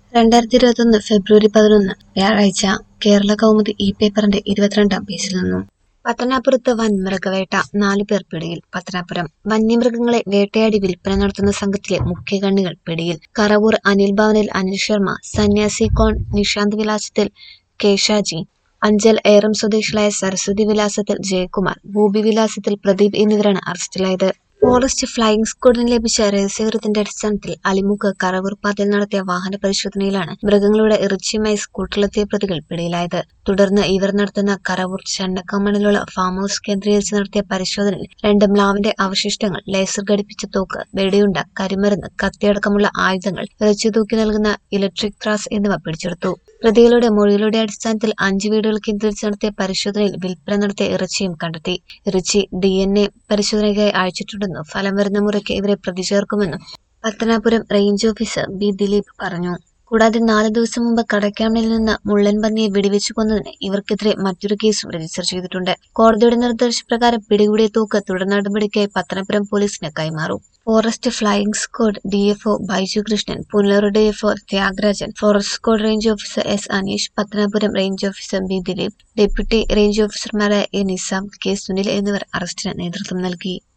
രണ്ടായിരത്തി ഇരുപത്തൊന്ന് ഫെബ്രുവരി പതിനൊന്ന് വ്യാഴാഴ്ച കേരള കൗമുദി ഇ പേപ്പറിന്റെ ഇരുപത്തിരണ്ടാം പേജിൽ നിന്നും പത്തനാപുരത്ത് വൻ മൃഗവേട്ട നാലു പേർ പിടിയിൽ പത്തനാപുരം വന്യമൃഗങ്ങളെ വേട്ടയാടി വിൽപ്പന നടത്തുന്ന സംഘത്തിലെ മുഖ്യ കണ്ണികൾ പിടിയിൽ കറവൂർ അനിൽ ഭവനിൽ അനിൽ ശർമ്മ സന്യാസി കോൺ നിഷാന്ത് വിലാസത്തിൽ കേശാജി അഞ്ചൽ ഏറം സ്വദേശികളായ സരസ്വതി വിലാസത്തിൽ ജയകുമാർ ഭൂപി വിലാസത്തിൽ പ്രദീപ് എന്നിവരാണ് അറസ്റ്റിലായത് ഫോറസ്റ്റ് ഫ്ലൈയിംഗ് സ്ക്വാഡിന് ലഭിച്ച രഹസ്യവിവരത്തിന്റെ അടിസ്ഥാനത്തിൽ അലിമുക്ക് കറവൂർ പാതയിൽ നടത്തിയ വാഹന പരിശോധനയിലാണ് മൃഗങ്ങളുടെ ഇറച്ചിയുമായി സ്കൂട്ടറിലെത്തിയ പ്രതികൾ പിടിയിലായത് തുടർന്ന് ഇവർ നടത്തുന്ന കറവൂർ ചണ്ടക്കമണിലുള്ള ഫാം ഹൌസ് കേന്ദ്രീകരിച്ച് നടത്തിയ പരിശോധനയിൽ രണ്ട് മ്ലാവിന്റെ അവശിഷ്ടങ്ങൾ ലേസർ ഘടിപ്പിച്ച തോക്ക് വെടിയുണ്ട കരിമരുന്ന് കത്തിയടക്കമുള്ള ആയുധങ്ങൾ ഇറച്ചി തൂക്കി നൽകുന്ന ഇലക്ട്രിക് ത്രാസ് എന്നിവ പിടിച്ചെടുത്തു പ്രതികളുടെ മൊഴികളുടെ അടിസ്ഥാനത്തിൽ അഞ്ച് വീടുകൾ കേന്ദ്രീകരിച്ച് നടത്തിയ പരിശോധനയിൽ വിൽപ്പന നടത്തിയ ഇറച്ചിയും കണ്ടെത്തി ഇറച്ചി ഡി എൻ എ പരിശോധനയ്ക്കായി അയച്ചിട്ടുണ്ടെന്നും ഫലം വരുന്ന മുറയ്ക്ക് ഇവരെ പ്രതി ചേർക്കുമെന്നും Pathanapuram range officer B Dileep പറഞ്ഞു കൂടാതെ നാല് ദിവസം മുമ്പ് കടയ്ക്കാമണിൽ നിന്ന് മുള്ളൻ പന്നിയെ വെടിവെച്ചു കൊന്നതിന് ഇവർക്കെതിരെ മറ്റൊരു കേസും രജിസ്റ്റർ ചെയ്തിട്ടുണ്ട് കോടതിയുടെ നിർദ്ദേശപ്രകാരം പിടികൂടിയ തൂക്ക് തുടർ നടപടിക്കായി പത്തനപുരം പോലീസിന് കൈമാറും forest flying squad DFO Baiju Krishnan Punalur DFO Thyagarajan forest squad range officer S Aneesh Pathanapuram range officer B Dileep deputy range ഓഫീസർമാരായ എ നിസാം കെ സുനിൽ എന്നിവർ അറസ്റ്റിന് നേതൃത്വം നൽകി